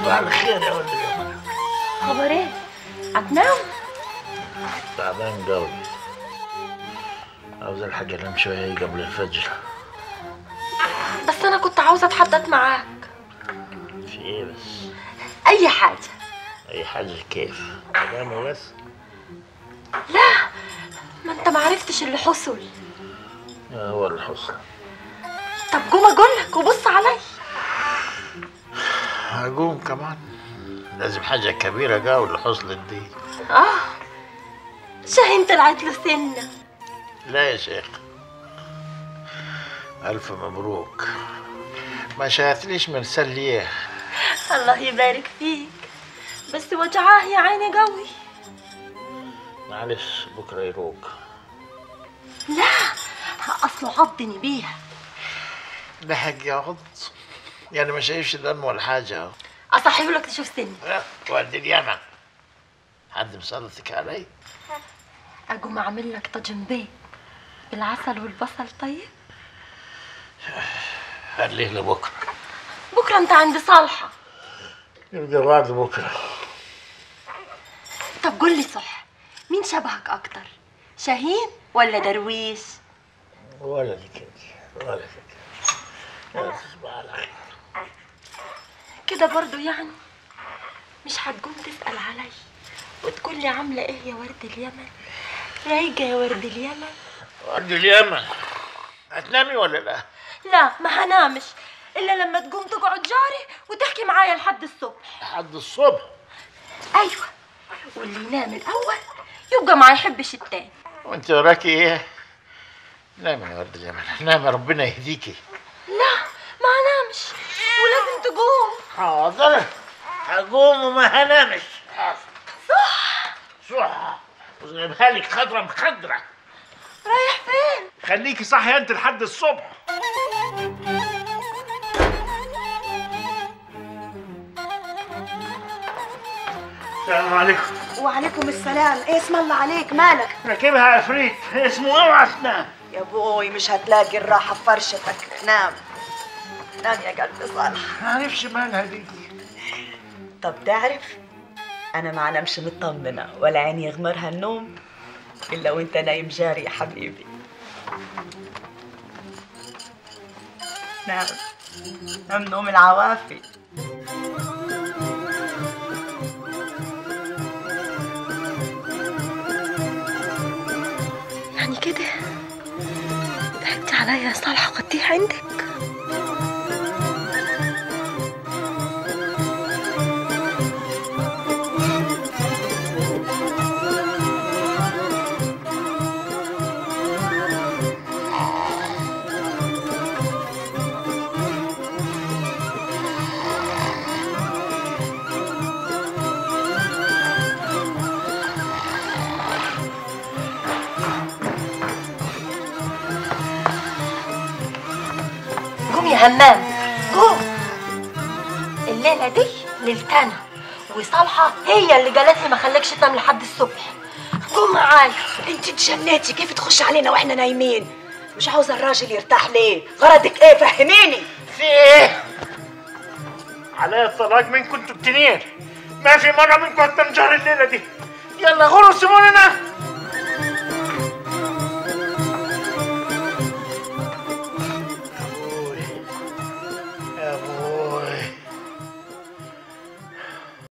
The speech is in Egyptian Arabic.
تصبح على خير يا ولد اليمن خبر ايه هتنام تعبان قوي عاوز الحق انام شويه قبل الفجر بس انا كنت عاوزه اتحدث معاك في ايه بس اي حاجه اي حاجه كيف انام وبس لا ما انت ما عرفتش اللي حصل ما هو الحسن طب قوم اقول لك وبص علي هقوم كمان لازم حاجه كبيره قوي اللي حصلت دي اه شاهين طلعت له سنه لا يا شيخ الف مبروك ما شاهدتليش من سليه الله يبارك فيك بس وجعاه يا عيني قوي معلش بكره يروق لا اصله عضني بيها لحق يا غض يعني ما شايفش دم ولا حاجه اهو اصحيه لك تشوف سني اه، والدي اليمن حد مسلطك علي اقوم اعمل لك طاجن بيض بالعسل والبصل طيب خليه لبكره بكره انت عند صالحه يبقى بعد بكره طب قول لي صح مين شبهك اكتر شاهين ولا درويش ولا دي كده ولا دي كده يا تصبح على خير كده برضو يعني مش هتقوم تسأل علي وتقول لي عاملة ايه يا ورد اليمن رايقة يا ورد اليمن والدي اليمن هتنامي ولا لا؟ لا ما هنامش الا لما تقوم تقعد جاري وتحكي معايا لحد الصبح لحد الصبح ايوه واللي ينام الاول يبقى ما يحبش التاني وانت وراكي ايه؟ نامي يا ورد اليمن نامي ربنا يهديكي لا ما هنامش ولازم تقوم حاضر هقوم وما هنامش صح صح وجايبها لك خضرة مخضرة رايح فين خليكي صاحية انت لحد الصبح السلام عليكم وعليكم السلام ايه اسم الله عليك مالك راكبها عفريت اسمه اوعى تنام يا بوي مش هتلاقي الراحة في فرشتك نام نام يا قلبي صالح ما عارفش مالها دي طب تعرف انا ما انامش مطمنة ولا عيني يغمرها النوم الا وانت نايم جاري يا حبيبي نام نام نوم العوافي يعني كده ضحكتي عليا يا صالحة وخدتيه عندك قوم يا همام قوم الليلة دي ليلتنا وصالحة هي اللي قالت لي ما خليكش تنام لحد الصبح قوم معايا انت اتجنيتي كيف تخش علينا واحنا نايمين مش عاوزة الراجل يرتاح ليه غرضك ايه فهميني في ايه؟ عليا الطلاق منكم انتوا التنين ما في مرة منكم هتنام جار الليلة دي يلا غروا سيبوننا